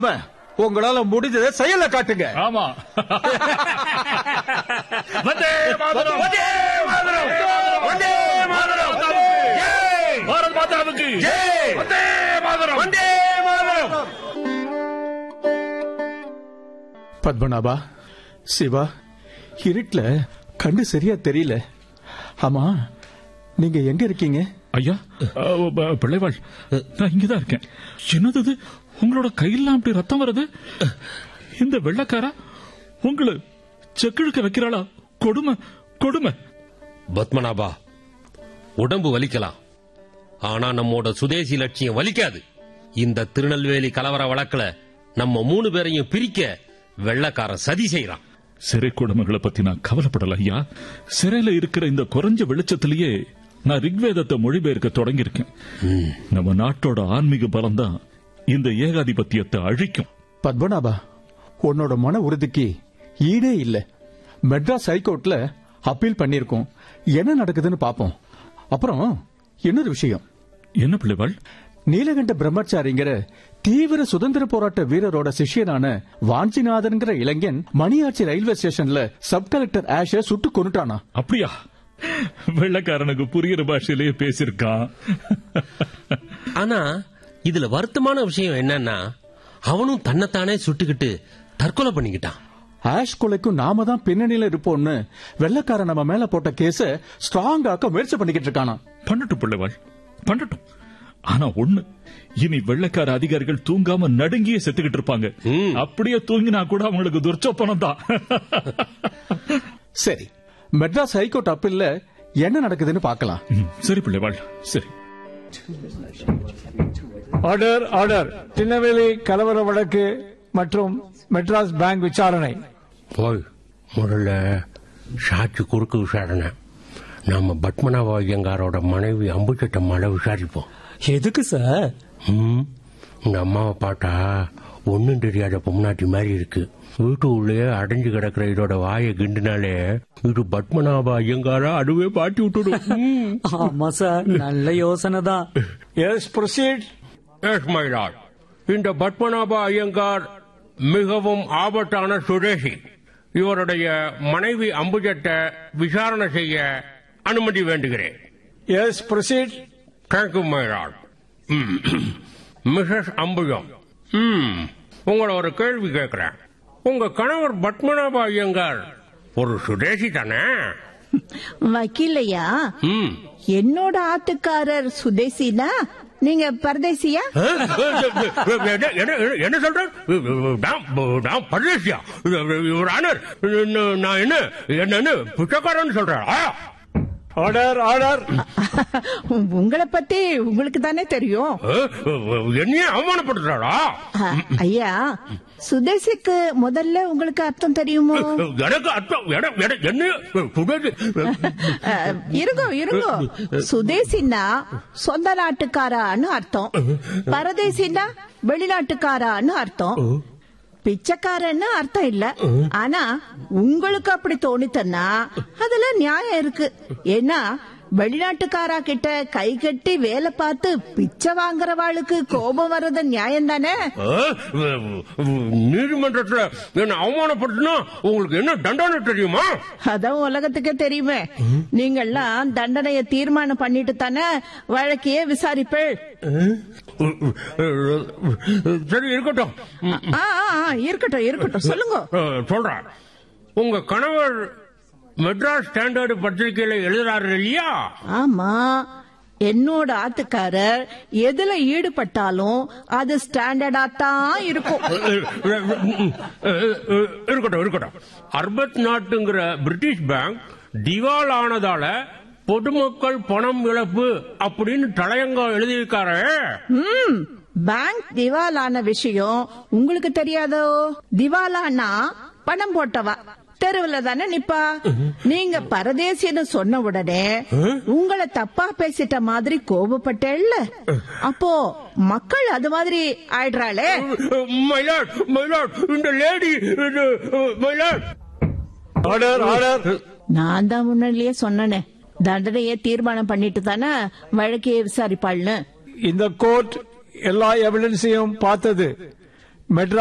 உங்களால முடிஞ்சதை செயல காட்டுங்க ஆமா வந்தே மாதரம் வந்தே மாதரம் வந்தே மாதரம் பாரத் மாதாவுக்கு வந்தே மாதரம் வந்தே மாதரம் பத்மநாபா சிவா இருட்டுல கண்டு சரியா தெரியல ஆமா நீங்க எங்க இருக்கீங்க ஐயா அஹ், ப- பிள்ளைவாள் நான் இங்கதான் இருக்கேன் என்னது இது உங்களோட கையெல்லாம் அப்படி ரத்தம் வருது இந்த வெள்ளக்காரா உங்களை செக்கிழுக்க வைக்கிறாளா கொடுமை கொடுமை பத்மநாபா உடம்பு வலிக்கலாம் ஆனா நம்மோட சுதேசி லட்சியம் வலிக்காது இந்த திருநெல்வேலி கலவர வழக்குல நம்ம மூணு பேரையும் பிரிக்க வெள்ளக்காரன் சதி செய்யறான் சிறை கொடுமைகளை பத்தி நான் கவலைப்படல ஐயா சிறையில இருக்கிற இந்த குறைஞ்ச வெளிச்சத்திலேயே நான் ரிக்வேதத்தை மொழிபெயர்க்க தொடங்கியிருக்கேன் நம்ம நாட்டோட ஆன்மீக பலம் தான் இந்த ஏகாதிபத்தியத்தை அழிக்கும் பத்மநாபா உன்னோட மன உறுதிக்கு ஈடே இல்ல மெட்ராஸ் ஹைகோர்ட்ல அப்பீல் பண்ணிருக்கோம் என்ன நடக்குதுன்னு பாப்போம் அப்புறம் இன்னொரு விஷயம் என்ன பிள்ளைவாள் நீலகண்ட பிரம்மச்சாரிங்கிற தீவிர சுதந்திர போராட்ட வீரரோட சிஷ்யனான வாஞ்சிநாதன்கிற இளைஞன் மணியாச்சி ரயில்வே ஸ்டேஷன்ல சப் கலெக்டர் ஆஷ சுட்டு கொண்டுட்டானா அப்படியா வெள்ளக்காரனுக்கு புரியுற பாஷையிலேயே பேசியிருக்கான் ஆனா இதுல வருத்தமான விஷயம் என்னன்னா அவனும் தன்னைத்தானே சுட்டுக்கிட்டு தற்கொலை பண்ணிக்கிட்டான் ஆஷ் கொலைக்கும் நாம தான் பின்னணியில இருப்போம்னு வெள்ளக்காரன் நம்ம மேல போட்ட கேஸ ஸ்ட்ராங் ஆக்க முயற்சி பண்ணிக்கிட்டு இருக்கானா பண்ணட்டும் பிள்ளைவாள் பண்ணட்டும் ஆனா ஒண்ணு இனி வெள்ளைக்கார அதிகாரிகள் தூங்காம நடுங்கியே செத்துக்கிட்டு இருப்பாங்க ம். அப்படியே தூங்கினா கூட அவங்களுக்கு துர்ச்சோப்பனம் தான் சரி மெட்ராஸ் ஹைகோர்ட் அப்பீல்ல என்ன நடக்குதுன்னு பார்க்கலாம் ம், சரி பிள்ளைவாள் சரி ஆர்டர் ஆர்டர் திருநெல்வேலி கலவர வழக்கு மற்றும் மெட்ராஸ் பேங்க் விசாரணை போய் முதல்ல சாட்சி குறுக்கு விசாரணை நாம பத்மநாப ஐயங்காரோட மனைவி அம்புச்சட்டம்மால விசாரிப்போம் எதுக்கு சார் ம், இந்த அம்மாவை பார்த்தா ஒன்னும் தெரியாத பொம்னாட்டி மாதிரி இருக்கு வீட்டு உள்ளே அடைஞ்சு கிடக்குற இதோட வாயை கிண்டுனாலே இது பத்மநாப ஐயங்காரா அதுவே பாட்டி விட்டுடும் ம். ஆமா சார் நல்ல யோசனை தான் yes proceed yes my lord இந்த பத்மநாப ஐயங்கார் மிகவும் ஆபத்தான சுதேசி இவருடைய மனைவி அம்புஜத்தை விசாரணை செய்ய அனுமதி வேண்டுகிறேன் yes proceed thank you my lord missus Ambujam ம், உங்களை ஒரு கேள்வி கேட்கிறேன் உங்க கணவர் பத்மநாப ஐயங்கார் ஒரு சுதேசி தானே வக்கீலையா ம். என்னோட ஆத்துக்காரர் சுதேசினா நீங்க பரதேசியா என்ன- என்ன என்ன சொல்ற நான் நான் பரதேசியா இவர் ஆனர் நான் என்ன என்னன்னு பிச்சைக்காரன் சொல்றேன் ஆர்டர் ஆர்டர் உங்களை பத்தி உங்களுக்கு தானே தெரியும் என்னையே அவமானப்படுத்துறாளா அ, ஐயா சுதேசிக்கு முதல்ல உங்களுக்கு அர்த்தம் தெரியுமோ எனக்கு அர்த்தம் என- என- என்ன சுதேசி அ, இருங்கோ இருங்கோ சுதேசின்னா சொந்த நாட்டுக்காரான்னு அர்த்தம் பரதேசின்னா வெளிநாட்டுக்காரான்னு அர்த்தம் பிச்சைக்காரன்னு அர்த்தம் இல்ல ஆனா உங்களுக்கு அப்படி தோணித்தன்னா அதுல நியாயம் இருக்கு ஏன்னா வெளிநாட்டுக்காரா கிட்ட கை கட்டி வேலை பார்த்து பிச்சை வாங்குறவாளுக்கு கோபம் வர்றது நியாயம் தானே நீதிமன்றத்துல என்ன அவமானப்படுத்தினா உங்களுக்கு என்ன தண்டனை தெரியுமா அதான் உலகத்துக்கே தெரியுமே நீங்கெல்லாம் தண்டனைய தீர்மானம் பண்ணிட்டு தானே வழக்கையே விசாரிப்பேள் சரி இருக்கட்டும் ஆ, ஆ, ஆ, இருக்கட்டும் இருக்கட்டும் சொல்லுங்க அஹ், சொல்றேன் உங்க கணவர் மெட்ராஸ் ஸ்டாண்டர்டு பத்திரிகையில எழுதுறாரு இல்லையா ஆமா என்னோட ஆத்துக்காரர் எதுல ஈடுபட்டாலும் அது ஸ்டாண்டர்டா தான் இருக்கும் இருக்கட்டும் இருக்கட்டும் அர்பத் நாட்டுங்கிற பிரிட்டிஷ் பேங்க் திவால் ஆனதால பொதுமக்கள் பணம் இழப்பு அப்படின்னு தலையங்கம் எழுதியிருக்காரு ம், பேங்க் திவாலான விஷயம் உங்களுக்கு தெரியாதோ திவாலானா பணம் போட்டவா தெருவுல தானே நிப்பா நீங்க பரதேசின்னு சொன்ன உடனே உங்களை தப்பா பேசிட்ட மாதிரி கோபப்பட்டேல்ல அப்போ மக்கள் அது மாதிரி ஆயிடுறாளே மயிலாட் மயிலாட் இந்த லேடி மயிலாட் ஆர்டர் ஆர்டர் நான் தான் முன்னாடியே சொன்னனே தண்டனையை தீர்மானம் பண்ணிட்டு தானே வழக்கையே விசாரிப்பாள்னு இந்த கோர்ட் எல்லா எவிடன்ஸையும் பார்த்தது மெட்ராஸ்